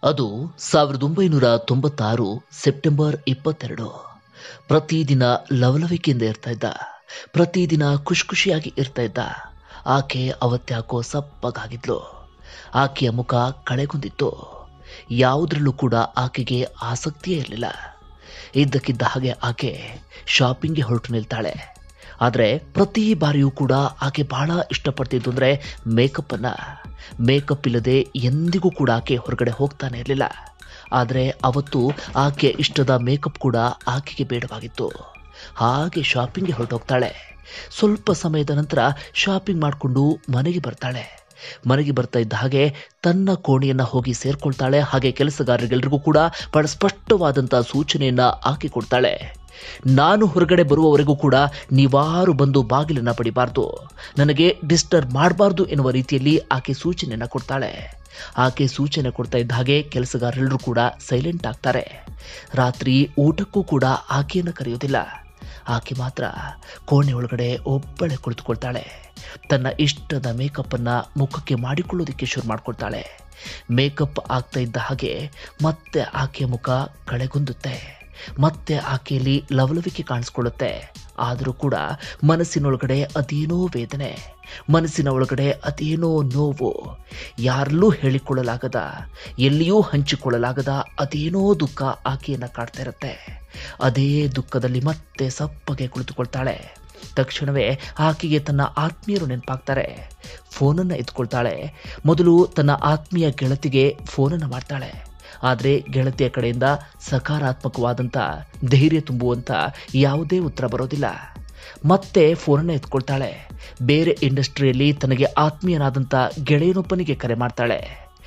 ಅದು ಸಾವಿರದ ಒಂಬೈನೂರ ತೊಂಬತ್ತಾರು ಸೆಪ್ಟೆಂಬರ್ ಇಪ್ಪತ್ತೆರಡು ಪ್ರತಿದಿನ ಲವಲವಿಕೆಯಿಂದ ಇರ್ತಾ ಇದ್ದ ಪ್ರತಿದಿನ ಖುಷಿ ಖುಷಿಯಾಗಿ ಇರ್ತಾ ಇದ್ದ ಆಕೆ ಅವತ್ತ್ಯಾಕೋ ಸಪ್ಪಗಾಗಿದ್ಲು ಆಕೆಯ ಮುಖ ಕಳೆಗುಂದಿತ್ತು ಯಾವುದ್ರಲ್ಲೂ ಕೂಡ ಆಕೆಗೆ ಆಸಕ್ತಿಯೇ ಇರಲಿಲ್ಲ ಇದ್ದಕ್ಕಿದ್ದ ಹಾಗೆ ಆಕೆ ಶಾಪಿಂಗ್ಗೆ ಹೊರಟು ನಿಲ್ತಾಳೆ ಆದರೆ ಪ್ರತಿ ಬಾರಿಯೂ ಕೂಡ ಆಕೆ ಬಹಳ ಇಷ್ಟಪಡ್ತಿದ್ದು ಅಂದರೆ ಮೇಕಪ್ಪನ್ನು ಮೇಕಪ್ ಇಲ್ಲದೆ ಎಂದಿಗೂ ಕೂಡ ಆಕೆ ಹೊರಗಡೆ ಹೋಗ್ತಾನೆ ಇರಲಿಲ್ಲ ಆದರೆ ಅವತ್ತು ಆಕೆ ಇಷ್ಟದ ಮೇಕಪ್ ಕೂಡ ಆಕೆಗೆ ಬೇಡವಾಗಿತ್ತು ಹಾಗೆ ಶಾಪಿಂಗ್ಗೆ ಹೊರಟೋಗ್ತಾಳೆ ಸ್ವಲ್ಪ ಸಮಯದ ನಂತರ ಶಾಪಿಂಗ್ ಮಾಡಿಕೊಂಡು ಮನೆಗೆ ಬರ್ತಾಳೆ ಮನೆಗೆ ಬರ್ತಾ ಇದ್ದ ಹಾಗೆ ತನ್ನ ಕೋಣೆಯನ್ನ ಹೋಗಿ ಸೇರ್ಕೊಳ್ತಾಳೆ ಹಾಗೆ ಕೆಲಸಗಾರರಿಗೆಲ್ಲರಿಗೂ ಕೂಡ ಬಹಳ ಸ್ಪಷ್ಟವಾದಂತಹ ಸೂಚನೆಯನ್ನ ಆಕೆ ಕೊಡ್ತಾಳೆ ನಾನು ಹೊರಗಡೆ ಬರುವವರೆಗೂ ಕೂಡ ನೀವಾರು ಬಂದು ಬಾಗಿಲನ್ನ ಪಡಿಬಾರ್ದು ನನಗೆ ಡಿಸ್ಟರ್ಬ್ ಮಾಡಬಾರ್ದು ಎನ್ನುವ ರೀತಿಯಲ್ಲಿ ಆಕೆ ಸೂಚನೆಯನ್ನ ಕೊಡ್ತಾಳೆ ಆಕೆ ಸೂಚನೆ ಕೊಡ್ತಾ ಇದ್ದ ಹಾಗೆ ಕೆಲಸಗಾರರೆಲ್ಲರೂ ಕೂಡ ಸೈಲೆಂಟ್ ಆಗ್ತಾರೆ ರಾತ್ರಿ ಊಟಕ್ಕೂ ಕೂಡ ಆಕೆಯನ್ನು ಕರೆಯೋದಿಲ್ಲ ಆಕೆ ಮಾತ್ರ ಕೋಣೆ ಒಳಗಡೆ ಒಬ್ಬಳೆ ಕುಳಿತುಕೊಳ್ತಾಳೆ ತನ್ನ ಇಷ್ಟದ ಮೇಕಪ್ಪನ್ನ ಮುಖಕ್ಕೆ ಮಾಡಿಕೊಳ್ಳೋದಕ್ಕೆ ಶುರು ಮಾಡ್ಕೊಳ್ತಾಳೆ ಮೇಕಪ್ ಆಗ್ತಾ ಇದ್ದ ಹಾಗೆ ಮತ್ತೆ ಆಕೆಯ ಮುಖ ಕಳೆಗುಂದುತ್ತೆ ಮತ್ತೆ ಆಕೆಯಲ್ಲಿ ಲವಲವಿಕೆ ಕಾಣಿಸ್ಕೊಳ್ಳುತ್ತೆ ಆದರೂ ಕೂಡ ಮನಸ್ಸಿನೊಳಗಡೆ ಅದೇನೋ ವೇದನೆ ಮನಸ್ಸಿನ ಒಳಗಡೆ ಅದೇನೋ ನೋವು ಯಾರಲ್ಲೂ ಹೇಳಿಕೊಳ್ಳಲಾಗದ ಎಲ್ಲಿಯೂ ಹಂಚಿಕೊಳ್ಳಲಾಗದ ಅದೇನೋ ದುಃಖ ಆಕೆಯನ್ನು ಕಾಡ್ತಾ ಇರುತ್ತೆ ಅದೇ ದುಃಖದಲ್ಲಿ ಮತ್ತೆ ಸಪ್ಪಗೆ ಕುಳಿತುಕೊಳ್ತಾಳೆ ತಕ್ಷಣವೇ ಆಕೆಗೆ ತನ್ನ ಆತ್ಮೀಯರು ನೆನಪಾಗ್ತಾರೆ ಫೋನನ್ನು ಎತ್ಕೊಳ್ತಾಳೆ ಮೊದಲು ತನ್ನ ಆತ್ಮೀಯ ಗೆಳತಿಗೆ ಫೋನನ್ನು ಮಾಡ್ತಾಳೆ ಆದರೆ ಗೆಳತಿಯ ಕಡೆಯಿಂದ ಸಕಾರಾತ್ಮಕವಾದಂಥ ಧೈರ್ಯ ತುಂಬುವಂಥ ಯಾವುದೇ ಉತ್ತರ ಬರೋದಿಲ್ಲ ಮತ್ತೆ ಫೋನನ್ನು ಎತ್ಕೊಳ್ತಾಳೆ ಬೇರೆ ಇಂಡಸ್ಟ್ರಿಯಲ್ಲಿ ತನಗೆ ಆತ್ಮೀಯನಾದಂಥ ಗೆಳೆಯನೊಬ್ಬನಿಗೆ ಕರೆ ಮಾಡ್ತಾಳೆ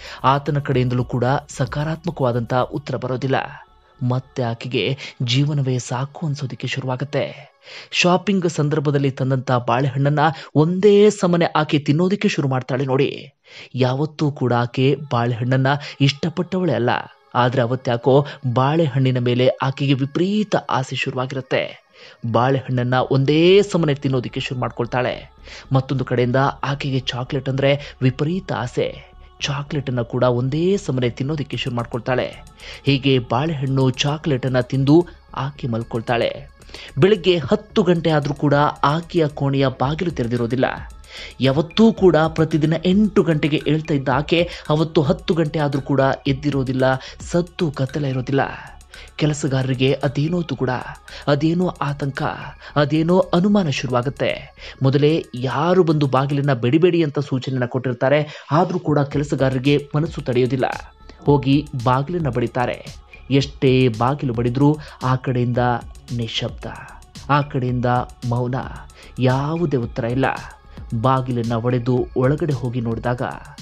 ಆತನ ಕಡೆಯಿಂದಲೂ ಕೂಡ ಸಕಾರಾತ್ಮಕವಾದಂಥ ಉತ್ತರ ಬರೋದಿಲ್ಲ ಮತ್ತೆ ಆಕೆಗೆ ಜೀವನವೇ ಸಾಕು ಅನ್ಸೋದಕ್ಕೆ ಶುರುವಾಗುತ್ತೆ ಶಾಪಿಂಗ್ ಸಂದರ್ಭದಲ್ಲಿ ತಂದಂತ ಬಾಳೆಹಣ್ಣನ್ನ ಒಂದೇ ಸಮನೆ ಆಕೆ ತಿನ್ನೋದಕ್ಕೆ ಶುರು ಮಾಡ್ತಾಳೆ ನೋಡಿ ಯಾವತ್ತೂ ಕೂಡ ಆಕೆ ಬಾಳೆಹಣ್ಣನ್ನ ಇಷ್ಟಪಟ್ಟವಳೇ ಅಲ್ಲ ಆದ್ರೆ ಅವತ್ತ್ಯಾಕೋ ಬಾಳೆಹಣ್ಣಿನ ಮೇಲೆ ಆಕೆಗೆ ವಿಪರೀತ ಆಸೆ ಶುರುವಾಗಿರುತ್ತೆ ಬಾಳೆಹಣ್ಣನ್ನ ಒಂದೇ ಸಮನೆ ತಿನ್ನೋದಕ್ಕೆ ಶುರು ಮಾಡ್ಕೊಳ್ತಾಳೆ ಮತ್ತೊಂದು ಕಡೆಯಿಂದ ಆಕೆಗೆ ಚಾಕ್ಲೇಟ್ ಅಂದ್ರೆ ವಿಪರೀತ ಆಸೆ ಚಾಕ್ಲೇಟನ್ನು ಕೂಡ ಒಂದೇ ಸಮನೆ ತಿನ್ನೋದಕ್ಕೆ ಶುರು ಮಾಡ್ಕೊಳ್ತಾಳೆ ಹೀಗೆ ಬಾಳೆಹಣ್ಣು ಚಾಕ್ಲೇಟನ್ನು ತಿಂದು ಆಕೆ ಮಲ್ಕೊಳ್ತಾಳೆ ಬೆಳಿಗ್ಗೆ ಹತ್ತು ಗಂಟೆ ಆದರೂ ಕೂಡ ಆಕೆಯ ಕೋಣೆಯ ಬಾಗಿಲು ತೆರೆದಿರೋದಿಲ್ಲ ಯಾವತ್ತೂ ಕೂಡ ಪ್ರತಿದಿನ ಎಂಟು ಗಂಟೆಗೆ ಹೇಳ್ತಾ ಇದ್ದ ಆಕೆ ಅವತ್ತು ಹತ್ತು ಗಂಟೆ ಆದರೂ ಕೂಡ ಎದ್ದಿರೋದಿಲ್ಲ ಸತ್ತು ಕತ್ತಲ ಇರೋದಿಲ್ಲ ಕೆಲಸಗಾರರಿಗೆ ಅದೇನೋ ತುಗುಡ ಅದೇನೋ ಆತಂಕ ಅದೇನೋ ಅನುಮಾನ ಶುರುವಾಗುತ್ತೆ ಮೊದಲೇ ಯಾರು ಬಂದು ಬಾಗಿಲನ್ನ ಬೆಡಿಬೇಡಿ ಅಂತ ಸೂಚನೆನ ಕೊಟ್ಟಿರ್ತಾರೆ ಆದರೂ ಕೂಡ ಕೆಲಸಗಾರರಿಗೆ ಮನಸ್ಸು ತಡೆಯೋದಿಲ್ಲ ಹೋಗಿ ಬಾಗಿಲನ್ನ ಬಡಿತಾರೆ ಎಷ್ಟೇ ಬಾಗಿಲು ಬಡಿದ್ರೂ ಆ ಕಡೆಯಿಂದ ನಿಶಬ್ದ ಆ ಕಡೆಯಿಂದ ಮೌನ ಯಾವುದೇ ಉತ್ತರ ಇಲ್ಲ ಬಾಗಿಲನ್ನ ಒಡೆದು ಒಳಗಡೆ ಹೋಗಿ ನೋಡಿದಾಗ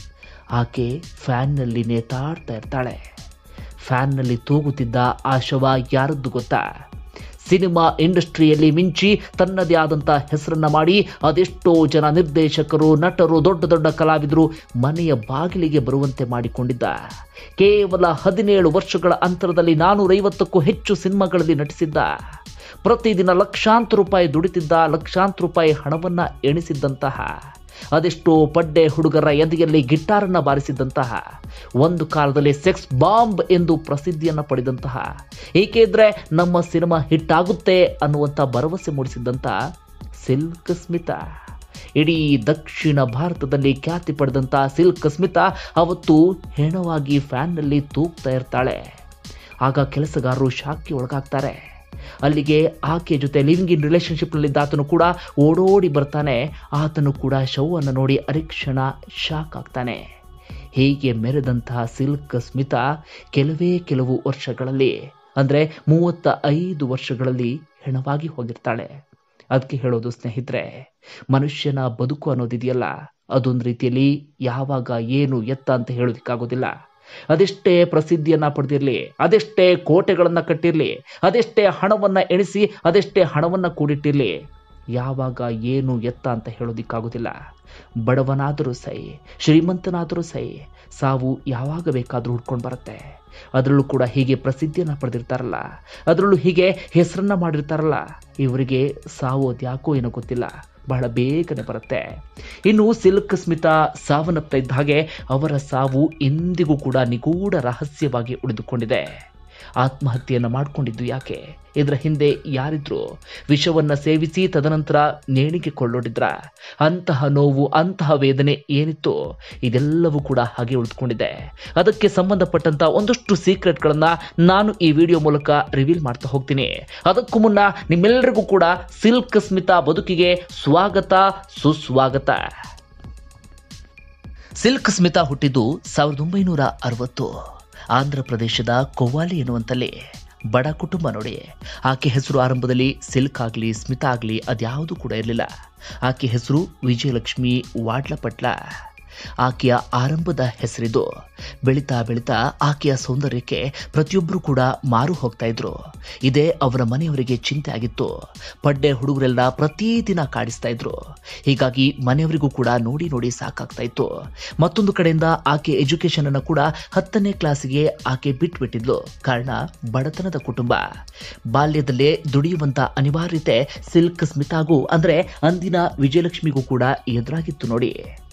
ಆಕೆ ಫ್ಯಾನ್ನಲ್ಲಿ ನೇತಾಡ್ತಾ ಇರ್ತಾಳೆ ಫ್ಯಾನ್ನಲ್ಲಿ ತೂಗುತ್ತಿದ್ದ ಆ ಶವ ಯಾರದ್ದು ಗೊತ್ತಾ ಸಿನಿಮಾ ಇಂಡಸ್ಟ್ರಿಯಲ್ಲಿ ಮಿಂಚಿ ತನ್ನದೇ ಆದಂಥ ಹೆಸರನ್ನ ಮಾಡಿ ಅದೆಷ್ಟೋ ಜನ ನಿರ್ದೇಶಕರು ನಟರು ದೊಡ್ಡ ದೊಡ್ಡ ಕಲಾವಿದರು ಮನೆಯ ಬಾಗಿಲಿಗೆ ಬರುವಂತೆ ಮಾಡಿಕೊಂಡಿದ್ದ ಕೇವಲ ಹದಿನೇಳು ವರ್ಷಗಳ ಅಂತರದಲ್ಲಿ ನಾನೂರೈವತ್ತಕ್ಕೂ ಹೆಚ್ಚು ಸಿನಿಮಾಗಳಲ್ಲಿ ನಟಿಸಿದ್ದ ಪ್ರತಿದಿನ ಲಕ್ಷಾಂತರ ರೂಪಾಯಿ ದುಡಿತಿದ್ದ ಲಕ್ಷಾಂತರ ರೂಪಾಯಿ ಹಣವನ್ನ ಎಣಿಸಿದ್ದಂತಹ ಅದೆಷ್ಟೋ ಪಡ್ಡೆ ಹುಡುಗರ ಎದೆಯಲ್ಲಿ ಗಿಟಾರನ್ನ ಬಾರಿಸಿದ್ದಂತಹ ಒಂದು ಕಾಲದಲ್ಲಿ ಸೆಕ್ಸ್ ಬಾಂಬ್ ಎಂದು ಪ್ರಸಿದ್ಧಿಯನ್ನ ಪಡೆದಂತಹ ಏಕೆ ಇದ್ರೆ ನಮ್ಮ ಸಿನಿಮಾ ಹಿಟ್ ಆಗುತ್ತೆ ಅನ್ನುವಂಥ ಭರವಸೆ ಮೂಡಿಸಿದ್ದಂಥ ಸಿಲ್ಕ್ ಸ್ಮಿತಾ ಇಡೀ ದಕ್ಷಿಣ ಭಾರತದಲ್ಲಿ ಖ್ಯಾತಿ ಪಡೆದಂಥ ಸಿಲ್ಕ್ ಸ್ಮಿತಾ ಅವತ್ತು ಹೆಣವಾಗಿ ಫ್ಯಾನ್ನಲ್ಲಿ ತೂಗ್ತಾ ಇರ್ತಾಳೆ ಆಗ ಕೆಲಸಗಾರರು ಶಾಕ್ಗೆ ಒಳಗಾಗ್ತಾರೆ ಅಲ್ಲಿಗೆ ಆಕೆ ಜೊತೆ ಲಿವಿಂಗ್ ಇನ್ ರಿಲೇಶನ್ಶಿಪ್ನಲ್ಲಿದ್ದ ಆತನು ಕೂಡ ಓಡೋಡಿ ಬರ್ತಾನೆ ಆತನು ಕೂಡ ಶವವನ್ನು ನೋಡಿ ಅರಿಕ್ಷಣ ಶಾಕ್ ಆಗ್ತಾನೆ ಹೀಗೆ ಮೆರೆದಂತಹ ಸಿಲ್ಕ್ ಸ್ಮಿತಾ ಕೆಲವೇ ಕೆಲವು ವರ್ಷಗಳಲ್ಲಿ ಅಂದರೆ ಮೂವತ್ತ ಐದು ವರ್ಷಗಳಲ್ಲಿ ಹೆಣವಾಗಿ ಹೋಗಿರ್ತಾಳೆ ಅದಕ್ಕೆ ಹೇಳೋದು ಸ್ನೇಹಿತರೆ ಮನುಷ್ಯನ ಬದುಕು ಅನ್ನೋದಿದೆಯಲ್ಲ ಅದೊಂದು ರೀತಿಯಲ್ಲಿ ಯಾವಾಗ ಏನು ಎತ್ತ ಅಂತ ಹೇಳೋದಕ್ಕಾಗೋದಿಲ್ಲ ಅದೆಷ್ಟೇ ಪ್ರಸಿದ್ಧಿಯನ್ನ ಪಡೆದಿರಲಿ ಅದೆಷ್ಟೇ ಕೋಟೆಗಳನ್ನ ಕಟ್ಟಿರಲಿ ಅದೆಷ್ಟೇ ಹಣವನ್ನ ಎಣಿಸಿ ಅದೆಷ್ಟೇ ಹಣವನ್ನ ಕೂಡಿಟ್ಟಿರಲಿ ಯಾವಾಗ ಏನು ಎತ್ತ ಅಂತ ಹೇಳೋದಿಕ್ಕಾಗೋದಿಲ್ಲ ಬಡವನಾದರೂ ಸೈ ಶ್ರೀಮಂತನಾದರೂ ಸೈ ಸಾವು ಯಾವಾಗ ಬೇಕಾದರೂ ಹುಡ್ಕೊಂಡು ಬರುತ್ತೆ ಅದರಲ್ಲೂ ಕೂಡ ಹೀಗೆ ಪ್ರಸಿದ್ಧಿಯನ್ನ ಪಡೆದಿರ್ತಾರಲ್ಲ ಅದರಲ್ಲೂ ಹೀಗೆ ಹೆಸರನ್ನ ಮಾಡಿರ್ತಾರಲ್ಲ ಇವರಿಗೆ ಸಾವು ಅದ್ಯಾಕೋ ಏನೋ ಗೊತ್ತಿಲ್ಲ ಬಹಳ ಬೇಗನೆ ಬರುತ್ತೆ ಇನ್ನು ಸಿಲ್ಕ್ ಸ್ಮಿತಾ ಸಾವನ್ನಪ್ತಾ ಇದ್ದ ಹಾಗೆ ಅವರ ಸಾವು ಎಂದಿಗೂ ಕೂಡ ನಿಗೂಢ ರಹಸ್ಯವಾಗಿ ಉಳಿದುಕೊಂಡಿದೆ ಆತ್ಮಹತ್ಯೆಯನ್ನು ಮಾಡಿಕೊಂಡಿದ್ದು ಯಾಕೆ ಇದರ ಹಿಂದೆ ಯಾರಿದ್ರು ವಿಷವನ್ನ ಸೇವಿಸಿ ತದನಂತರ ನೇಣಿಗೆ ಕೊಳ್ಳೊಡಿದ್ರ ಅಂತಹ ನೋವು ಅಂತಹ ವೇದನೆ ಏನಿತ್ತು ಇದೆಲ್ಲವೂ ಕೂಡ ಹಾಗೆ ಉಳಿದುಕೊಂಡಿದೆ ಅದಕ್ಕೆ ಸಂಬಂಧಪಟ್ಟಂತ ಒಂದಷ್ಟು ಸೀಕ್ರೆಟ್ಗಳನ್ನ ನಾನು ಈ ವಿಡಿಯೋ ಮೂಲಕ ರಿವೀಲ್ ಮಾಡ್ತಾ ಹೋಗ್ತೀನಿ ಅದಕ್ಕೂ ಮುನ್ನ ನಿಮ್ಮೆಲ್ಲರಿಗೂ ಕೂಡ ಸಿಲ್ಕ್ ಸ್ಮಿತಾ ಬದುಕಿಗೆ ಸ್ವಾಗತ ಸುಸ್ವಾಗತ ಸಿಲ್ಕ್ ಸ್ಮಿತಾ ಹುಟ್ಟಿದ್ದು ಸಾವಿರದ ಒಂಬೈನೂರ ಅರವತ್ತು ಆಂಧ್ರ ಪ್ರದೇಶದ ಕೊವ್ವಾಲಿ ಎನ್ನುವಂತಲ್ಲಿ ಬಡ ಕುಟುಂಬ ನೋಡಿ ಆಕೆ ಹೆಸರು ಆರಂಭದಲ್ಲಿ ಸಿಲ್ಕ್ ಆಗಲಿ ಸ್ಮಿತಾ ಆಗಲಿ ಅದ್ಯಾವುದು ಕೂಡ ಇರಲಿಲ್ಲ ಆಕೆ ಹೆಸರು ವಿಜಯಲಕ್ಷ್ಮಿ ವಾಡ್ಲಪಟ್ಲ ಆಕೆಯ ಆರಂಭದ ಹೆಸರಿದು ಬೆಳೀತಾ ಬೆಳೀತಾ ಆಕೆಯ ಸೌಂದರ್ಯಕ್ಕೆ ಪ್ರತಿಯೊಬ್ಬರು ಕೂಡ ಮಾರು ಹೋಗ್ತಾ ಇದ್ರು ಇದೇ ಅವರ ಮನೆಯವರಿಗೆ ಚಿಂತೆ ಆಗಿತ್ತು ಪಡ್ಡೆ ಹುಡುಗರೆಲ್ಲ ಪ್ರತಿದಿನ ಕಾಡಿಸ್ತಾ ಇದ್ರು ಹೀಗಾಗಿ ಮನೆಯವರಿಗೂ ಕೂಡ ನೋಡಿ ನೋಡಿ ಸಾಕಾಗ್ತಾ ಇತ್ತು ಮತ್ತೊಂದು ಕಡೆಯಿಂದ ಆಕೆ ಎಜುಕೇಶನ್ ಅನ್ನು ಕೂಡ ಹತ್ತನೇ ಕ್ಲಾಸಿಗೆ ಆಕೆ ಬಿಟ್ಬಿಟ್ಟಿದ್ಲು ಕಾರಣ ಬಡತನದ ಕುಟುಂಬ ಬಾಲ್ಯದಲ್ಲೇ ದುಡಿಯುವಂತ ಅನಿವಾರ್ಯತೆ ಸಿಲ್ಕ್ ಸ್ಮಿತಾಗೂ ಅಂದ್ರೆ ಅಂದಿನ ವಿಜಯಲಕ್ಷ್ಮಿಗೂ ಕೂಡ ಎದುರಾಗಿತ್ತು ನೋಡಿ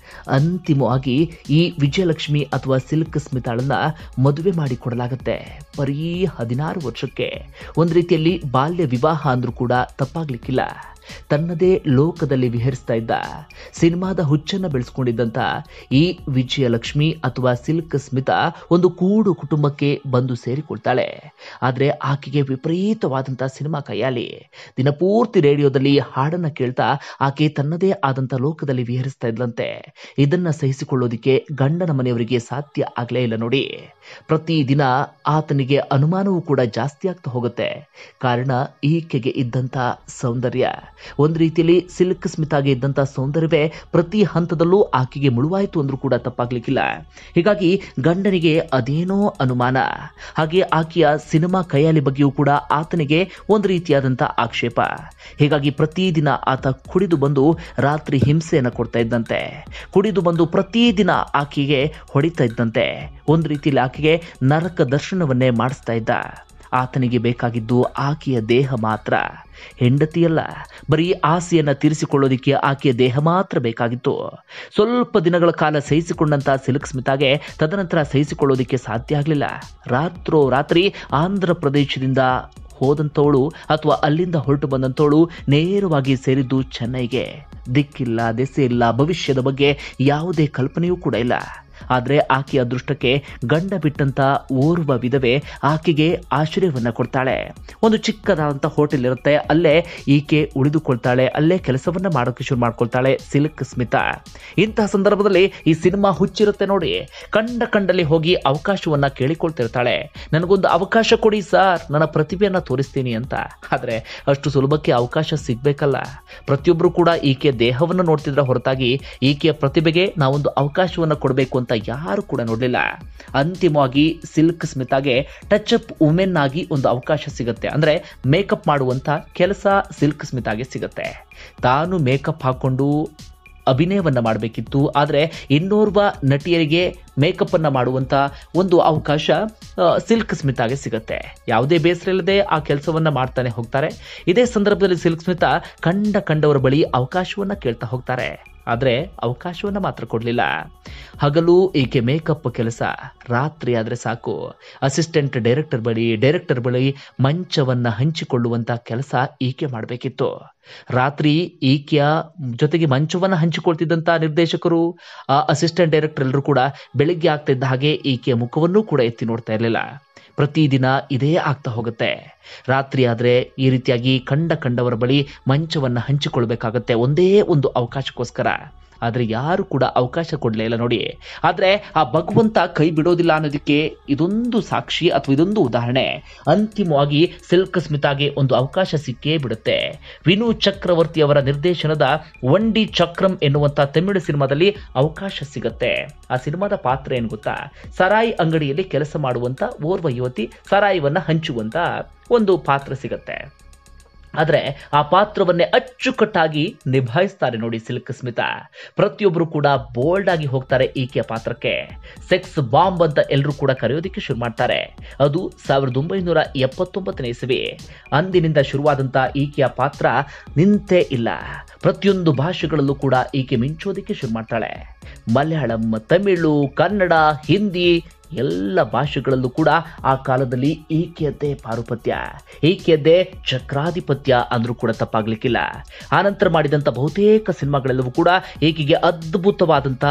ಅಂತಿಮವಾಗಿ ಈ ವಿಜಯಲಕ್ಷ್ಮಿ ಅಥವಾ ಸಿಲ್ಕ್ ಸ್ಮಿತಾಳನ್ನ ಮದುವೆ ಮಾಡಿ ಕೊಡಲಾಗುತ್ತೆ ಬರೀ ಹದಿನಾರು ವರ್ಷಕ್ಕೆ ಒಂದು ರೀತಿಯಲ್ಲಿ ಬಾಲ್ಯ ವಿವಾಹ ಅಂದ್ರೂ ಕೂಡ ತಪ್ಪಾಗ್ಲಿಕ್ಕಿಲ್ಲ ತನ್ನದೇ ಲೋಕದಲ್ಲಿ ವಿಹರಿಸ್ತಾ ಇದ್ದ ಸಿನಿಮಾದ ಹುಚ್ಚನ್ನ ಬೆಳೆಸ್ಕೊಂಡಿದ್ದಂತ ಈ ವಿಜಯಲಕ್ಷ್ಮಿ ಅಥವಾ ಸಿಲ್ಕ್ ಸ್ಮಿತಾ ಒಂದು ಕೂಡು ಕುಟುಂಬಕ್ಕೆ ಬಂದು ಸೇರಿಕೊಳ್ತಾಳೆ ಆದ್ರೆ ಆಕೆಗೆ ವಿಪರೀತವಾದಂತ ಸಿನಿಮಾ ಕೈಯಾಲಿ ದಿನಪೂರ್ತಿ ರೇಡಿಯೋದಲ್ಲಿ ಹಾಡನ್ನ ಕೇಳ್ತಾ ಆಕೆ ತನ್ನದೇ ಆದಂತ ಲೋಕದಲ್ಲಿ ವಿಹರಿಸ್ತಾ ಇದ್ಲಂತೆ ಇದನ್ನ ಸಹಿಸಿಕೊಳ್ಳೋದಿಕ್ಕೆ ಗಂಡನ ಮನೆಯವರಿಗೆ ಸಾಧ್ಯ ಆಗ್ಲೇ ಇಲ್ಲ ನೋಡಿ ಪ್ರತಿದಿನ ಆತನಿಗೆ ಅನುಮಾನವೂ ಕೂಡ ಜಾಸ್ತಿ ಆಗ್ತಾ ಹೋಗುತ್ತೆ ಕಾರಣ ಈಕೆಗೆ ಇದ್ದಂತ ಸೌಂದರ್ಯ ಒಂದು ರೀತಿಯಲ್ಲಿ ಸಿಲ್ಕ್ ಸ್ಮಿತಾಗೆ ಇದ್ದಂತ ಸೌಂದರ್ಯವೇ ಪ್ರತಿ ಹಂತದಲ್ಲೂ ಆಕೆಗೆ ಮುಳುವಾಯಿತು ಅಂದ್ರೂ ಕೂಡ ತಪ್ಪಾಗ್ಲಿಕ್ಕಿಲ್ಲ ಹೀಗಾಗಿ ಗಂಡನಿಗೆ ಅದೇನೋ ಅನುಮಾನ ಹಾಗೆ ಆಕೆಯ ಸಿನಿಮಾ ಕೈಯಾಲಿ ಬಗ್ಗೆಯೂ ಕೂಡ ಆತನಿಗೆ ಒಂದು ರೀತಿಯಾದಂತ ಆಕ್ಷೇಪ ಹೀಗಾಗಿ ಪ್ರತಿದಿನ ಆತ ಕುಡಿದು ಬಂದು ರಾತ್ರಿ ಹಿಂಸೆಯನ್ನು ಕೊಡ್ತಾ ಇದ್ದಂತೆ ಕುಡಿದು ಬಂದು ಪ್ರತಿದಿನ ಆಕೆಗೆ ಹೊಡಿತಾ ಇದ್ದಂತೆ ಒಂದು ರೀತಿಯಲ್ಲಿ ಆಕೆಗೆ ನರಕ ದರ್ಶನವನ್ನೇ ಮಾಡಿಸ್ತಾ ಇದ್ದ ಆತನಿಗೆ ಬೇಕಾಗಿದ್ದು ಆಕೆಯ ದೇಹ ಮಾತ್ರ ಹೆಂಡತಿಯಲ್ಲ ಬರೀ ಆಸೆಯನ್ನ ತೀರಿಸಿಕೊಳ್ಳೋದಿಕ್ಕೆ ಆಕೆಯ ದೇಹ ಮಾತ್ರ ಬೇಕಾಗಿತ್ತು ಸ್ವಲ್ಪ ದಿನಗಳ ಕಾಲ ಸಹಿಸಿಕೊಂಡಂತ ಸಿಲ್ಕ್ ಸ್ಮಿತಾಗೆ ತದನಂತರ ಸಹಿಸಿಕೊಳ್ಳೋದಿಕ್ಕೆ ಸಾಧ್ಯ ಆಗಲಿಲ್ಲ ರಾತ್ರೋ ರಾತ್ರಿ ಆಂಧ್ರ ಪ್ರದೇಶದಿಂದ ಹೋದಂಥವಳು ಅಥವಾ ಅಲ್ಲಿಂದ ಹೊರಟು ಬಂದಂಥವಳು ನೇರವಾಗಿ ಸೇರಿದ್ದು ಚೆನ್ನೈಗೆ ದಿಕ್ಕಿಲ್ಲ ದೆಸೆ ಇಲ್ಲ ಭವಿಷ್ಯದ ಬಗ್ಗೆ ಯಾವುದೇ ಕಲ್ಪನೆಯೂ ಕೂಡ ಇಲ್ಲ ಆದರೆ ಆಕೆಯ ಅದೃಷ್ಟಕ್ಕೆ ಗಂಡ ಬಿಟ್ಟಂತ ಓರ್ವ ವಿಧವೆ ಆಕೆಗೆ ಆಶ್ರಯವನ್ನ ಕೊಡ್ತಾಳೆ ಒಂದು ಚಿಕ್ಕದಾದಂಥ ಹೋಟೆಲ್ ಇರುತ್ತೆ ಅಲ್ಲೇ ಈಕೆ ಉಳಿದುಕೊಳ್ತಾಳೆ ಅಲ್ಲೇ ಕೆಲಸವನ್ನ ಮಾಡೋಕೆ ಶುರು ಮಾಡ್ಕೊಳ್ತಾಳೆ ಸಿಲ್ಕ್ ಸ್ಮಿತಾ ಇಂತಹ ಸಂದರ್ಭದಲ್ಲಿ ಈ ಸಿನಿಮಾ ಹುಚ್ಚಿರುತ್ತೆ ನೋಡಿ ಕಂಡ ಕಂಡಲ್ಲಿ ಹೋಗಿ ಅವಕಾಶವನ್ನ ಕೇಳಿಕೊಳ್ತಿರ್ತಾಳೆ ನನಗೊಂದು ಅವಕಾಶ ಕೊಡಿ ಸರ್ ನನ್ನ ಪ್ರತಿಭೆಯನ್ನ ತೋರಿಸ್ತೀನಿ ಅಂತ ಆದ್ರೆ ಅಷ್ಟು ಸುಲಭಕ್ಕೆ ಅವಕಾಶ ಸಿಗ್ಬೇಕಲ್ಲ ಪ್ರತಿಯೊಬ್ಬರು ಕೂಡ ಈಕೆಯ ದೇಹವನ್ನು ನೋಡ್ತಿದ್ರ ಹೊರತಾಗಿ ಈಕೆಯ ಪ್ರತಿಭೆಗೆ ನಾವೊಂದು ಅವಕಾಶವನ್ನ ಕೊಡಬೇಕು ಅಂತ ಯಾರು ಕೂಡ ನೋಡಲಿಲ್ಲ ಅಂತಿಮವಾಗಿ ಸಿಲ್ಕ್ ಸ್ಮಿತಾಗೆ ಟಚ್ ಅಪ್ ವುಮೆನ್ ಆಗಿ ಒಂದು ಅವಕಾಶ ಸಿಗುತ್ತೆ ಅಂದ್ರೆ ಮೇಕಪ್ ಮಾಡುವಂತ ಕೆಲಸ ಸಿಲ್ಕ್ ಸ್ಮಿತಾಗೆ ಸಿಗುತ್ತೆ ತಾನು ಮೇಕಪ್ ಹಾಕೊಂಡು ಅಭಿನಯವನ್ನ ಮಾಡಬೇಕಿತ್ತು ಆದರೆ ಇನ್ನೋರ್ವ ನಟಿಯರಿಗೆ ಮೇಕಪ್ ಅನ್ನ ಮಾಡುವಂತ ಒಂದು ಅವಕಾಶ ಆ, ಸಿಲ್ಕ್ ಸ್ಮಿತಾಗೆ ಸಿಗುತ್ತೆ ಯಾವುದೇ ಬೇಸರ ಇಲ್ಲದೆ ಆ ಕೆಲಸವನ್ನ ಮಾಡ್ತಾನೆ ಹೋಗ್ತಾರೆ ಇದೇ ಸಂದರ್ಭದಲ್ಲಿ ಸಿಲ್ಕ್ ಸ್ಮಿತಾ ಕಂಡ ಕಂಡವರ ಬಳಿ ಅವಕಾಶವನ್ನ ಕೇಳ್ತಾ ಹೋಗ್ತಾರೆ ಆದರೆ ಅವಕಾಶವನ್ನ ಮಾತ್ರ ಕೊಡಲಿಲ್ಲ ಹಗಲು ಈಕೆ ಮೇಕಪ್ ಕೆಲಸ ರಾತ್ರಿ ಆದ್ರೆ ಸಾಕು ಅಸಿಸ್ಟೆಂಟ್ ಡೈರೆಕ್ಟರ್ ಬಳಿ ಡೈರೆಕ್ಟರ್ ಬಳಿ ಮಂಚವನ್ನ ಹಂಚಿಕೊಳ್ಳುವಂತ ಕೆಲಸ ಈಕೆ ಮಾಡಬೇಕಿತ್ತು ರಾತ್ರಿ ಈಕೆಯ ಜೊತೆಗೆ ಮಂಚವನ್ನ ಹಂಚಿಕೊಳ್ತಿದ್ದಂತ ನಿರ್ದೇಶಕರು ಆ ಅಸಿಸ್ಟೆಂಟ್ ಡೈರೆಕ್ಟರ್ ಎಲ್ಲರೂ ಕೂಡ ಬೆಳಿಗ್ಗೆ ಆಗ್ತಾ ಇದ್ದ ಹಾಗೆ ಈಕೆಯ ಮುಖವನ್ನೂ ಕೂಡ ಎತ್ತಿ ನೋಡ್ತಾ ಇರಲಿಲ್ಲ ಪ್ರತಿದಿನ ಇದೇ ಆಗ್ತಾ ಹೋಗುತ್ತೆ ರಾತ್ರಿ ಆದ್ರೆ ಈ ರೀತಿಯಾಗಿ ಕಂಡ ಕಂಡವರ ಬಳಿ ಮಂಚವನ್ನ ಹಂಚಿಕೊಳ್ಬೇಕಾಗತ್ತೆ ಒಂದೇ ಒಂದು ಅವಕಾಶಕ್ಕೋಸ್ಕರ ಆದ್ರೆ ಯಾರು ಕೂಡ ಅವಕಾಶ ಕೊಡ್ಲೇ ಇಲ್ಲ ನೋಡಿ ಆದ್ರೆ ಆ ಭಗವಂತ ಕೈ ಬಿಡೋದಿಲ್ಲ ಅನ್ನೋದಕ್ಕೆ ಇದೊಂದು ಸಾಕ್ಷಿ ಅಥವಾ ಇದೊಂದು ಉದಾಹರಣೆ ಅಂತಿಮವಾಗಿ ಸಿಲ್ಕ್ ಸ್ಮಿತಾಗೆ ಒಂದು ಅವಕಾಶ ಸಿಕ್ಕೇ ಬಿಡುತ್ತೆ ವಿನು ಚಕ್ರವರ್ತಿ ಅವರ ನಿರ್ದೇಶನದ ವಂಡಿ ಚಕ್ರಂ ಎನ್ನುವಂತ ತಮಿಳು ಸಿನಿಮಾದಲ್ಲಿ ಅವಕಾಶ ಸಿಗತ್ತೆ ಆ ಸಿನಿಮಾದ ಪಾತ್ರ ಏನು ಗೊತ್ತಾ ಸರಾಯಿ ಅಂಗಡಿಯಲ್ಲಿ ಕೆಲಸ ಮಾಡುವಂತ ಓರ್ವ ಯುವತಿ ಸರಾಯಿವನ್ನ ಹಂಚುವಂತ ಒಂದು ಪಾತ್ರ ಸಿಗತ್ತೆ ಆದರೆ ಆ ಪಾತ್ರವನ್ನೇ ಅಚ್ಚುಕಟ್ಟಾಗಿ ನಿಭಾಯಿಸ್ತಾರೆ ನೋಡಿ ಸಿಲ್ಕ್ ಸ್ಮಿತಾ ಪ್ರತಿಯೊಬ್ಬರು ಕೂಡ ಬೋಲ್ಡ್ ಆಗಿ ಹೋಗ್ತಾರೆ ಈಕೆಯ ಪಾತ್ರಕ್ಕೆ ಸೆಕ್ಸ್ ಬಾಂಬ್ ಅಂತ ಎಲ್ಲರೂ ಕೂಡ ಕರೆಯೋದಕ್ಕೆ ಶುರು ಮಾಡ್ತಾರೆ ಅದು ಸಾವಿರದ ಒಂಬೈನೂರ ಎಪ್ಪತ್ತೊಂಬತ್ತನೇ ಇಸವಿ ಅಂದಿನಿಂದ ಶುರುವಾದಂತ ಈಕೆಯ ಪಾತ್ರ ನಿಂತೇ ಇಲ್ಲ ಪ್ರತಿಯೊಂದು ಭಾಷೆಗಳಲ್ಲೂ ಕೂಡ ಈಕೆ ಮಿಂಚೋದಕ್ಕೆ ಶುರು ಮಾಡ್ತಾಳೆ ಮಲಯಾಳಂ ತಮಿಳು ಕನ್ನಡ ಹಿಂದಿ ಎಲ್ಲ ಭಾಷೆಗಳಲ್ಲೂ ಕೂಡ ಆ ಕಾಲದಲ್ಲಿ ಈಕೆಯದ್ದೇ ಪಾರುಪತ್ಯ ಈಕೆಯದ್ದೇ ಚಕ್ರಾಧಿಪತ್ಯ ಅಂದ್ರೂ ಕೂಡ ತಪ್ಪಾಗ್ಲಿಕ್ಕಿಲ್ಲ ಆನಂತರ ಮಾಡಿದಂಥ ಬಹುತೇಕ ಸಿನಿಮಾಗಳೆಲ್ಲವೂ ಕೂಡ ಈಕೆಗೆ ಅದ್ಭುತವಾದಂಥ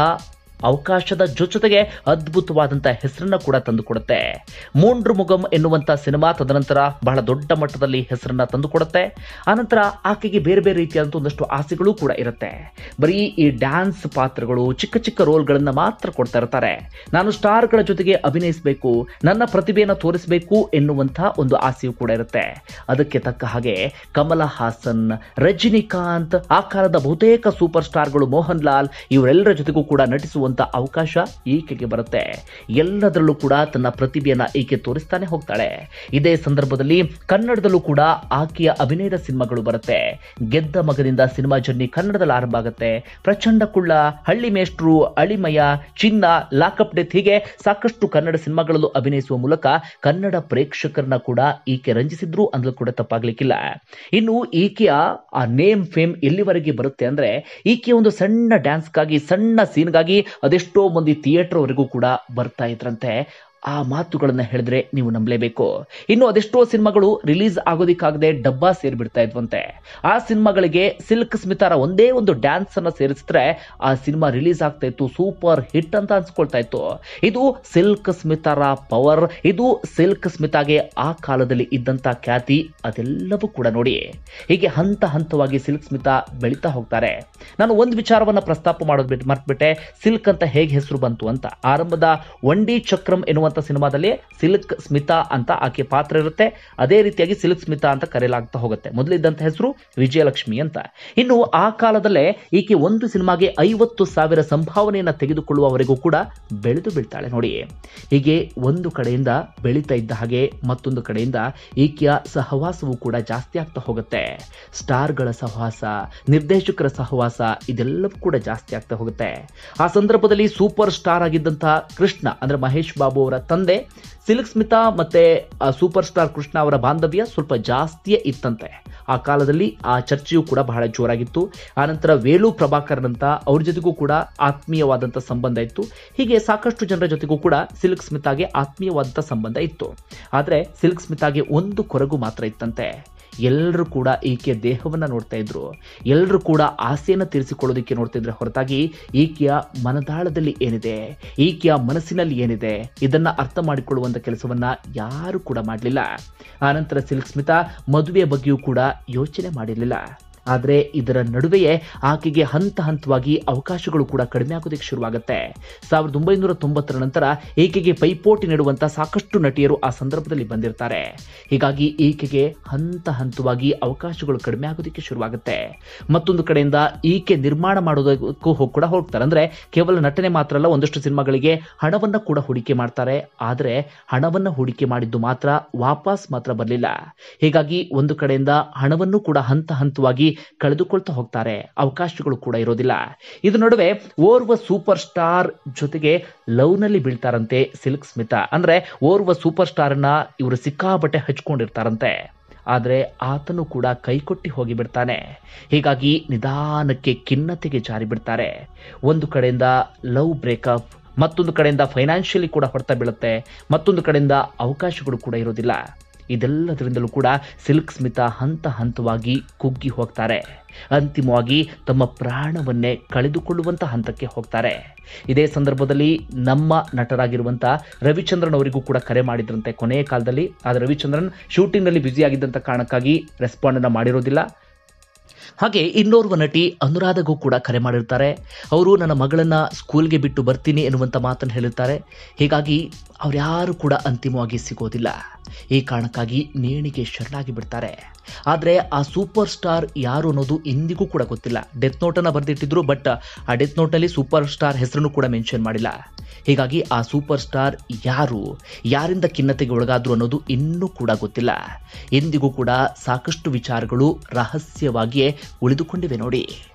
ಅವಕಾಶದ ಜೊತೆಗೆ ಅದ್ಭುತವಾದಂಥ ಹೆಸರನ್ನ ಕೂಡ ತಂದುಕೊಡುತ್ತೆ ಮೂಂಡ್ರು ಮುಗಂ ಎನ್ನುವಂಥ ಸಿನಿಮಾ ತದನಂತರ ಬಹಳ ದೊಡ್ಡ ಮಟ್ಟದಲ್ಲಿ ಹೆಸರನ್ನ ತಂದುಕೊಡುತ್ತೆ ಆನಂತರ ಆಕೆಗೆ ಬೇರೆ ಬೇರೆ ರೀತಿಯಾದಂಥ ಒಂದಷ್ಟು ಆಸೆಗಳು ಕೂಡ ಇರುತ್ತೆ ಬರೀ ಈ ಡ್ಯಾನ್ಸ್ ಪಾತ್ರಗಳು ಚಿಕ್ಕ ಚಿಕ್ಕ ರೋಲ್ಗಳನ್ನ ಮಾತ್ರ ಕೊಡ್ತಾ ಇರ್ತಾರೆ ನಾನು ಸ್ಟಾರ್ಗಳ ಜೊತೆಗೆ ಅಭಿನಯಿಸಬೇಕು ನನ್ನ ಪ್ರತಿಭೆಯನ್ನು ತೋರಿಸಬೇಕು ಎನ್ನುವಂಥ ಒಂದು ಆಸೆಯೂ ಕೂಡ ಇರುತ್ತೆ ಅದಕ್ಕೆ ತಕ್ಕ ಹಾಗೆ ಕಮಲ ಹಾಸನ್ ರಜನಿಕಾಂತ್ ಆ ಕಾಲದ ಬಹುತೇಕ ಸೂಪರ್ ಸ್ಟಾರ್ಗಳು ಮೋಹನ್ ಲಾಲ್ ಇವರೆಲ್ಲರ ಜೊತೆಗೂ ಕೂಡ ನಟಿಸುವಂತ ಅವಕಾಶ ಈಕೆಗೆ ಬರುತ್ತೆ ಎಲ್ಲದರಲ್ಲೂ ಕೂಡ ತನ್ನ ಪ್ರತಿಭೆಯನ್ನ ಈಕೆ ತೋರಿಸ್ತಾನೆ ಹೋಗ್ತಾಳೆ ಇದೇ ಸಂದರ್ಭದಲ್ಲಿ ಕನ್ನಡದಲ್ಲೂ ಕೂಡ ಆಕೆಯ ಅಭಿನಯದ ಸಿನಿಮಾಗಳು ಬರುತ್ತೆ ಗೆದ್ದ ಮಗನಿಂದ ಸಿನಿಮಾ ಜರ್ನಿ ಕನ್ನಡದಲ್ಲಿ ಆರಂಭ ಆಗುತ್ತೆ ಪ್ರಚಂಡ ಕುಳ್ಳ ಹಳ್ಳಿ ಮೇಷ್ಟ್ರು ಅಳಿಮಯ ಚಿನ್ನ ಲಾಕಪ್ ಡೆತ್ ಹೀಗೆ ಸಾಕಷ್ಟು ಕನ್ನಡ ಸಿನಿಮಾಗಳಲ್ಲೂ ಅಭಿನಯಿಸುವ ಮೂಲಕ ಕನ್ನಡ ಪ್ರೇಕ್ಷಕರನ್ನ ಕೂಡ ಈಕೆ ರಂಜಿಸಿದ್ರು ಅಂದ್ರೂ ಕೂಡ ತಪ್ಪಾಗ್ಲಿಕ್ಕಿಲ್ಲ ಇನ್ನು ಈಕೆಯ ಆ ನೇಮ್ ಫೇಮ್ ಎಲ್ಲಿವರೆಗೆ ಬರುತ್ತೆ ಅಂದ್ರೆ ಈಕೆಯ ಒಂದು ಸಣ್ಣ ಡ್ಯಾನ್ಸ್ಗಾಗಿ ಸಣ್ಣ ಸೀನ್ಗಾಗಿ ಅದೆಷ್ಟೋ ಮಂದಿ ಥಿಯೇಟರ್ ವರೆಗೂ ಕೂಡ ಬರ್ತಾ ಇದ್ರಂತೆ ಆ ಮಾತುಗಳನ್ನ ಹೇಳಿದ್ರೆ ನೀವು ನಂಬಲೇಬೇಕು ಇನ್ನು ಅದೆಷ್ಟೋ ಸಿನಿಮಾಗಳು ರಿಲೀಸ್ ಆಗೋದಿಕ್ಕಾಗದೆ ಡಬ್ಬಾ ಸೇರಿಬಿಡ್ತಾ ಇದ್ವಂತೆ ಆ ಸಿನಿಮಾಗಳಿಗೆ ಸಿಲ್ಕ್ ಸ್ಮಿತಾರ ಒಂದೇ ಒಂದು ಡ್ಯಾನ್ಸ್ ಅನ್ನ ಸೇರಿಸಿದ್ರೆ ಆ ಸಿನಿಮಾ ರಿಲೀಸ್ ಆಗ್ತಾ ಇತ್ತು ಸೂಪರ್ ಹಿಟ್ ಅಂತ ಅನ್ಸ್ಕೊಳ್ತಾ ಇತ್ತು ಇದು ಸಿಲ್ಕ್ ಸ್ಮಿತಾರ ಪವರ್ ಇದು ಸಿಲ್ಕ್ ಸ್ಮಿತಾಗೆ ಆ ಕಾಲದಲ್ಲಿ ಇದ್ದಂತ ಖ್ಯಾತಿ ಅದೆಲ್ಲವೂ ಕೂಡ ನೋಡಿ ಹೀಗೆ ಹಂತ ಹಂತವಾಗಿ ಸಿಲ್ಕ್ ಸ್ಮಿತಾ ಬೆಳೀತಾ ಹೋಗ್ತಾರೆ ನಾನು ಒಂದು ವಿಚಾರವನ್ನ ಪ್ರಸ್ತಾಪ ಮಾಡೋದು ಬಿಟ್ಟು ಮರ್ತ್ಬಿಟ್ಟೆ ಸಿಲ್ಕ್ ಅಂತ ಹೇಗೆ ಹೆಸರು ಬಂತು ಅಂತ ಆರಂಭದ ಒಂಡಿ ಚಕ್ರಂ ಎನ್ನುವಂತ ಸಿನಿಮಾದಲ್ಲಿ ಸಿಲ್ಕ್ ಸ್ಮಿತಾ ಅಂತ ಆಕೆ ಪಾತ್ರ ಇರುತ್ತೆ ಅದೇ ರೀತಿಯಾಗಿ ಸಿಲ್ಕ್ ಸ್ಮಿತಾ ಅಂತ ಕರೆಯಲಾಗ್ತಾ ಹೋಗುತ್ತೆ ಮೊದಲಿದ್ದಂತ ಹೆಸರು ವಿಜಯಲಕ್ಷ್ಮಿ ಅಂತ ಇನ್ನು ಆ ಕಾಲದಲ್ಲೇ ಈಕೆ ಒಂದು ಸಿನಿಮಾಗೆ ಐವತ್ತು ಸಾವಿರ ಸಂಭಾವನೆಯನ್ನ ತೆಗೆದುಕೊಳ್ಳುವವರೆಗೂ ಕೂಡ ಬೆಳೆದು ಬೀಳ್ತಾಳೆ ನೋಡಿ ಹೀಗೆ ಒಂದು ಕಡೆಯಿಂದ ಬೆಳೀತಾ ಇದ್ದ ಹಾಗೆ ಮತ್ತೊಂದು ಕಡೆಯಿಂದ ಈಕೆಯ ಸಹವಾಸವು ಕೂಡ ಜಾಸ್ತಿ ಆಗ್ತಾ ಹೋಗುತ್ತೆ ಸ್ಟಾರ್ಗಳ ಸಹವಾಸ ನಿರ್ದೇಶಕರ ಸಹವಾಸ ಇದೆಲ್ಲವೂ ಕೂಡ ಜಾಸ್ತಿ ಆಗ್ತಾ ಹೋಗುತ್ತೆ ಆ ಸಂದರ್ಭದಲ್ಲಿ ಸೂಪರ್ ಸ್ಟಾರ್ ಆಗಿದ್ದಂತಹ ಕೃಷ್ಣ ಅಂದ್ರೆ ಮಹೇಶ್ ಬಾಬು ಅವರ ತಂದೆ ಸಿಲ್ಕ್ ಸ್ಮಿತಾ ಮತ್ತೆ ಆ ಸೂಪರ್ ಸ್ಟಾರ್ ಕೃಷ್ಣ ಅವರ ಬಾಂಧವ್ಯ ಸ್ವಲ್ಪ ಜಾಸ್ತಿಯೇ ಇತ್ತಂತೆ ಆ ಕಾಲದಲ್ಲಿ ಆ ಚರ್ಚೆಯು ಕೂಡ ಬಹಳ ಜೋರಾಗಿತ್ತು ಆನಂತರ ವೇಲು ಪ್ರಭಾಕರನ್ ಅಂತ ಅವ್ರ ಜೊತೆಗೂ ಕೂಡ ಆತ್ಮೀಯವಾದಂಥ ಸಂಬಂಧ ಇತ್ತು ಹೀಗೆ ಸಾಕಷ್ಟು ಜನರ ಜೊತೆಗೂ ಕೂಡ ಸಿಲ್ಕ್ ಸ್ಮಿತಾಗೆ ಆತ್ಮೀಯವಾದಂಥ ಸಂಬಂಧ ಇತ್ತು ಆದರೆ ಸಿಲ್ಕ್ ಸ್ಮಿತಾಗೆ ಒಂದು ಕೊರಗು ಮಾತ್ರ ಇತ್ತಂತೆ ಎಲ್ಲರೂ ಕೂಡ ಈಕೆಯ ದೇಹವನ್ನ ನೋಡ್ತಾ ಇದ್ರು ಎಲ್ಲರೂ ಕೂಡ ಆಸೆಯನ್ನು ತೀರಿಸಿಕೊಳ್ಳೋದಕ್ಕೆ ನೋಡ್ತಾ ಇದ್ರೆ ಹೊರತಾಗಿ ಈಕೆಯ ಮನದಾಳದಲ್ಲಿ ಏನಿದೆ ಈಕೆಯ ಮನಸ್ಸಿನಲ್ಲಿ ಏನಿದೆ ಇದನ್ನ ಅರ್ಥ ಮಾಡಿಕೊಳ್ಳುವಂತ ಕೆಲಸವನ್ನ ಯಾರು ಕೂಡ ಮಾಡಲಿಲ್ಲ ಆನಂತರ ಸಿಲ್ಕ್ ಸ್ಮಿತಾ ಮದುವೆಯ ಬಗ್ಗೆಯೂ ಕೂಡ ಯೋಚನೆ ಮಾಡಿರಲಿಲ್ಲ ಆದರೆ ಇದರ ನಡುವೆಯೇ ಆಕೆಗೆ ಹಂತ ಹಂತವಾಗಿ ಅವಕಾಶಗಳು ಕೂಡ ಕಡಿಮೆ ಆಗೋದಕ್ಕೆ ಶುರುವಾಗುತ್ತೆ ಸಾವಿರದ ಒಂಬೈನೂರ ತೊಂಬತ್ತರ ನಂತರ ಈಕೆಗೆ ಪೈಪೋಟಿ ನೀಡುವಂತ ಸಾಕಷ್ಟು ನಟಿಯರು ಆ ಸಂದರ್ಭದಲ್ಲಿ ಬಂದಿರ್ತಾರೆ ಹೀಗಾಗಿ ಈಕೆಗೆ ಹಂತ ಹಂತವಾಗಿ ಅವಕಾಶಗಳು ಕಡಿಮೆ ಆಗೋದಕ್ಕೆ ಶುರುವಾಗುತ್ತೆ ಮತ್ತೊಂದು ಕಡೆಯಿಂದ ಈಕೆ ನಿರ್ಮಾಣ ಮಾಡೋದಕ್ಕೂ ಹೋಗ್- ಕೂಡ ಹೋಗ್ತಾರೆ ಅಂದ್ರೆ ಕೇವಲ ನಟನೆ ಮಾತ್ರ ಅಲ್ಲ ಒಂದಷ್ಟು ಸಿನಿಮಾಗಳಿಗೆ ಹಣವನ್ನ ಕೂಡ ಹೂಡಿಕೆ ಮಾಡ್ತಾರೆ ಆದರೆ ಹಣವನ್ನ ಹೂಡಿಕೆ ಮಾಡಿದ್ದು ಮಾತ್ರ ವಾಪಸ್ ಮಾತ್ರ ಬರಲಿಲ್ಲ ಹೀಗಾಗಿ ಒಂದು ಕಡೆಯಿಂದ ಹಣವನ್ನು ಕೂಡ ಹಂತ ಹಂತವಾಗಿ ಕಳೆದುಕೊಳ್ತಾ ಹೋಗ್ತಾರೆ ಅವಕಾಶಗಳು ಕೂಡ ಇರೋದಿಲ್ಲ ಇದ್ರ ನಡುವೆ ಓರ್ವ ಸೂಪರ್ ಸ್ಟಾರ್ ಜೊತೆಗೆ ಲವ್ ನಲ್ಲಿ ಬೀಳ್ತಾರಂತೆ ಸಿಲ್ಕ್ ಸ್ಮಿತಾ ಅಂದ್ರೆ ಓರ್ವ ಸೂಪರ್ ಸ್ಟಾರ್ ಅನ್ನ ಇವರು ಸಿಕ್ಕಾಬಟ್ಟೆ ಹಚ್ಕೊಂಡಿರ್ತಾರಂತೆ ಆದರೆ ಆತನು ಕೂಡ ಕೈಕೊಟ್ಟಿ ಹೋಗಿಬಿಡ್ತಾನೆ ಹೀಗಾಗಿ ನಿಧಾನಕ್ಕೆ ಖಿನ್ನತೆಗೆ ಜಾರಿ ಬಿಡ್ತಾರೆ ಒಂದು ಕಡೆಯಿಂದ ಲವ್ ಬ್ರೇಕಪ್ ಮತ್ತೊಂದು ಕಡೆಯಿಂದ ಫೈನಾನ್ಷಿಯಲಿ ಕೂಡ ಹೊಡೆತ ಬೀಳುತ್ತೆ ಮತ್ತೊಂದು ಕಡೆಯಿಂದ ಅವಕಾಶಗಳು ಕೂಡ ಇರೋದಿಲ್ಲ ಇದೆಲ್ಲದರಿಂದಲೂ ಕೂಡ ಸಿಲ್ಕ್ ಸ್ಮಿತಾ ಹಂತ ಹಂತವಾಗಿ ಕುಗ್ಗಿ ಹೋಗ್ತಾರೆ ಅಂತಿಮವಾಗಿ ತಮ್ಮ ಪ್ರಾಣವನ್ನೇ ಕಳೆದುಕೊಳ್ಳುವಂತ ಹಂತಕ್ಕೆ ಹೋಗ್ತಾರೆ ಇದೇ ಸಂದರ್ಭದಲ್ಲಿ ನಮ್ಮ ನಟರಾಗಿರುವಂತ ರವಿಚಂದ್ರನ್ ಅವರಿಗೂ ಕೂಡ ಕರೆ ಮಾಡಿದ್ರಂತೆ ಕೊನೆಯ ಕಾಲದಲ್ಲಿ ಆದರೆ ರವಿಚಂದ್ರನ್ ಶೂಟಿಂಗ್ನಲ್ಲಿ ಬ್ಯುಸಿ ಆಗಿದ್ದಂಥ ಕಾರಣಕ್ಕಾಗಿ ರೆಸ್ಪಾಂಡ್ ಅನ್ನ ಮಾಡಿರೋದಿಲ್ಲ ಹಾಗೆ ಇನ್ನೋರ್ವ ನಟಿ ಅನುರಾಧಗೂ ಕೂಡ ಕರೆ ಮಾಡಿರ್ತಾರೆ ಅವರು ನನ್ನ ಮಗಳನ್ನ ಸ್ಕೂಲ್ಗೆ ಬಿಟ್ಟು ಬರ್ತೀನಿ ಎನ್ನುವಂಥ ಮಾತನ್ನು ಹೇಳಿರ್ತಾರೆ ಹೀಗಾಗಿ ಅವ್ರ್ಯಾರು ಕೂಡ ಅಂತಿಮವಾಗಿ ಸಿಗೋದಿಲ್ಲ ಈ ಕಾರಣಕ್ಕಾಗಿ ನೇಣಿಗೆ ಶರಣಾಗಿ ಬಿಡ್ತಾರೆ ಆದರೆ ಆ ಸೂಪರ್ ಸ್ಟಾರ್ ಯಾರು ಅನ್ನೋದು ಇಂದಿಗೂ ಕೂಡ ಗೊತ್ತಿಲ್ಲ ಡೆತ್ ನೋಟನ್ನು ಬರೆದಿಟ್ಟಿದ್ರು ಬಟ್ ಆ ಡೆತ್ ನೋಟ್ನಲ್ಲಿ ಸೂಪರ್ ಸ್ಟಾರ್ ಹೆಸರನ್ನು ಕೂಡ ಮೆನ್ಷನ್ ಮಾಡಿಲ್ಲ ಹೀಗಾಗಿ ಆ ಸೂಪರ್ ಸ್ಟಾರ್ ಯಾರು ಯಾರಿಂದ ಖಿನ್ನತೆಗೆ ಒಳಗಾದ್ರು ಅನ್ನೋದು ಇನ್ನೂ ಕೂಡ ಗೊತ್ತಿಲ್ಲ ಇಂದಿಗೂ ಕೂಡ ಸಾಕಷ್ಟು ವಿಚಾರಗಳು ರಹಸ್ಯವಾಗಿಯೇ ಉಳಿದುಕೊಂಡಿವೆ ನೋಡಿ